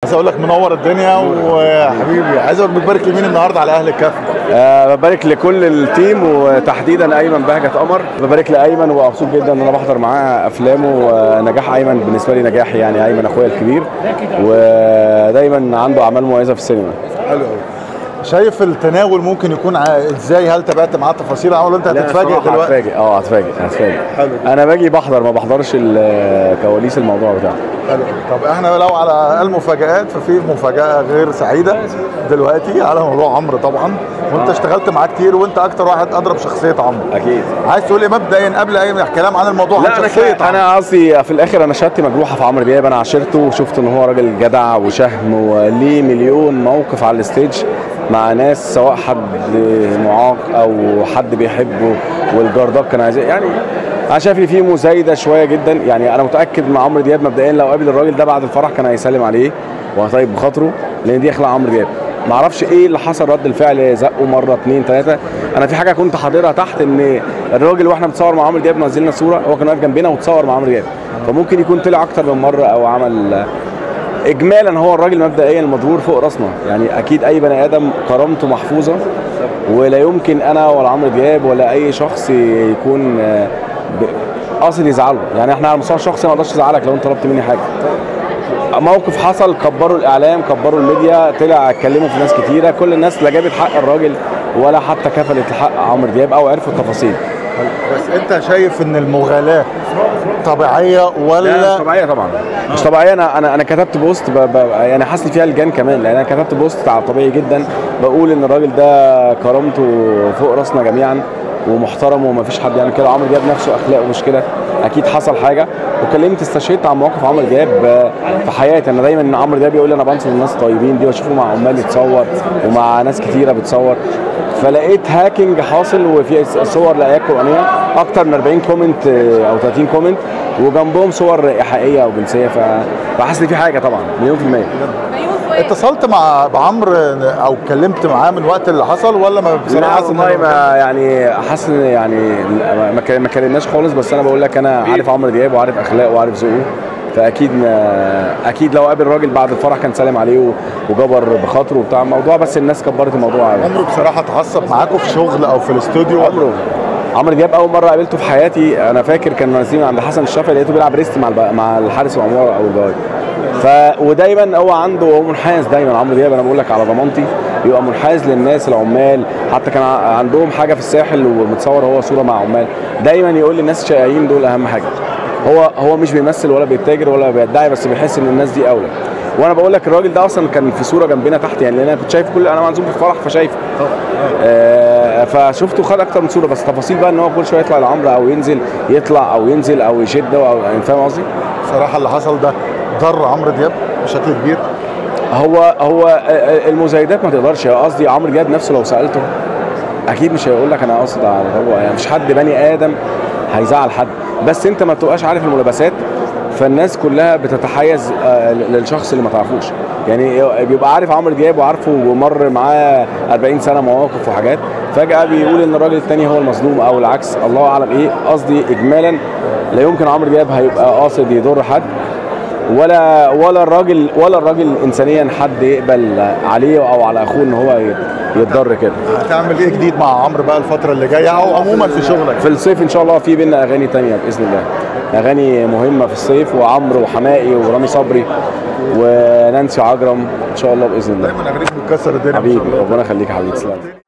عايز اقول لك منور الدنيا وحبيبي عايز اقول بتبارك لمين النهارده على اهل الكهف أه ببارك لكل التيم وتحديدا ايمن بهجت قمر ببارك لايمن ومبسوط جدا ان انا بحضر معاه افلامه ونجاح ايمن بالنسبه لي نجاح يعني ايمن اخويا الكبير ودايما عنده اعمال مميزه في السينما حلو قوي شايف التناول ممكن يكون ع- ازاي هل تابعت معاه تفاصيل ولا انت لا، هتتفاجئ الصراحة دلوقتي هتفاجئ اه هتفاجئ هتفاجئ حلو. انا باجي بحضر ما بحضرش ال- كواليس الموضوع بتاعه حلو طب احنا لو على المفاجآت ففي مفاجأة غير سعيدة دلوقتي على موضوع عمرو طبعا وانت آه. اشتغلت معاه كتير وانت اكتر واحد اضرب شخصية عمرو اكيد عايز تقول ايه مبدئيا قبل اي كلام عن الموضوع عن لا انا شخصية ك- انا قصدي في الاخر انا شهادتي مجروحه في عمرو دياب انا عاشرته وشفت ان هو راجل جدع وشهم وليه مليون موقف على الستيج مع ناس سواء حد معاق او حد بيحبه والجردات كان عايز يعني انا شايف ان في مزايده شويه جدا يعني انا متاكد مع عمرو دياب مبدئيا لو قابل الراجل ده بعد الفرح كان هيسلم عليه وهيطيب بخاطره لان دي اخلاق عمرو دياب ما اعرفش ايه اللي حصل رد الفعل زقه مره اتنين تلاته انا في حاجه كنت حاضرها تحت ان الراجل واحنا بنتصور مع عمرو دياب نزلنا صوره هو كان واقف جنبنا وتصور مع عمرو دياب فممكن يكون طلع اكتر من مره او عمل اجمالا هو الراجل مبدئيا المضرور فوق راسنا يعني اكيد اي بني ادم كرامته محفوظه ولا يمكن انا ولا عمرو دياب ولا اي شخص يكون آه، ب- قاصد يزعله يعني احنا على المستوى الشخصي ما اقدرش ازعلك لو انت طلبت مني حاجه موقف حصل كبروا الاعلام كبروا الميديا طلع اتكلموا في ناس كتيره كل الناس لا جابت حق الراجل ولا حتى كفلت حق عمرو دياب او عرفوا التفاصيل بس انت شايف ان المغالاة طبيعية لا مش ولا طبيعيه طبعا مش طبيعيه انا انا انا كتبت بوست ب... ب... يعني حاسس فيها الجان كمان لان انا كتبت بوست على طبيعي جدا بقول ان الراجل ده كرامته فوق راسنا جميعا ومحترم ومفيش حد يعني كده عمرو دياب نفسه اخلاقه مش كده اكيد حصل حاجه وكلمت استشهدت عن مواقف عمرو دياب آه، في حياتي انا دايما ان عمرو دياب يقول لي انا بنصر الناس الطيبين دي واشوفه مع عمال يتصور ومع ناس كتيره بتصور فلقيت هاكينج حاصل وفي صور لايات قرانيه اكتر من 40 كومنت آه، او 30 كومنت وجنبهم صور ايحائيه او جنسيه ف- فحاسس ان في حاجه طبعا مليون في الميه اتصلت مع بعمرو او اتكلمت معاه من الوقت اللي حصل ولا ما لا بصراحة حاسس إن والله الموضوع- ما يعني حاسس إن يعني ما- ما كان- ما كلمناش خالص بس انا بقول لك انا عارف عمرو دياب وعارف اخلاقه وعارف ذوقه فاكيد ما اكيد لو قابل راجل بعد الفرح كان سلم عليه و- وجبر بخاطره وبتاع الموضوع بس الناس كبرت الموضوع قوي عمره بصراحه اتعصب معاكم في شغل او في الاستوديو عمره عمرو دياب اول مره قابلته في حياتي انا فاكر كان نازلين عند حسن الشافعي لقيته بيلعب ريست مع الب... مع الحارس العماره او الجواد ف ودايما هو عنده هو منحاز دايما عمرو دياب انا بقول لك على ضمانتي بيبقى منحاز للناس العمال حتى كان ع- عندهم حاجه في الساحل ومتصور هو صوره مع عمال دايما يقول للناس الشقيانين دول اهم حاجه هو هو مش بيمثل ولا بيتاجر ولا بيدعي بس بيحس ان الناس دي اولى وانا بقول لك الراجل ده اصلا كان في صوره جنبنا تحت يعني لان انا كنت شايف كل انا معزوم في الفرح فشايفه آه فشفته خد اكتر من صوره بس تفاصيل بقى ان هو كل شويه يطلع لعمرو او ينزل يطلع او ينزل او يشده او يعني فاهم قصدي؟ صراحه اللي حصل ده ضر عمرو دياب بشكل كبير هو هو آه، المزايدات ما تقدرش قصدي عمرو دياب نفسه لو سالته اكيد مش هيقول لك انا قصد على هو يعني مش حد بني ادم هيزعل حد بس انت ما بتبقاش عارف الملابسات فالناس كلها بتتحيز آه، للشخص اللي ما تعرفوش يعني بيبقى عارف عمرو دياب وعارفه ومر معاه 40 سنه مواقف وحاجات فجاه بيقول ان الراجل التاني هو المظلوم او العكس الله اعلم ايه قصدي اجمالا لا يمكن عمرو دياب هيبقى قاصد يضر حد ولا ولا الراجل ولا الراجل انسانيا حد يقبل عليه او على اخوه ان هو يتضر كده هتعمل ايه جديد مع عمرو بقى الفتره اللي جايه او عموما في شغلك في الصيف ان شاء الله في بينا اغاني تانية باذن الله اغاني مهمه في الصيف وعمرو وحمائي ورامي صبري ونانسي عجرم ان شاء الله باذن الله دايما اغانيك بتكسر الدنيا ما شاء حبيبي الله. ربنا يخليك يا حبيبي تسلم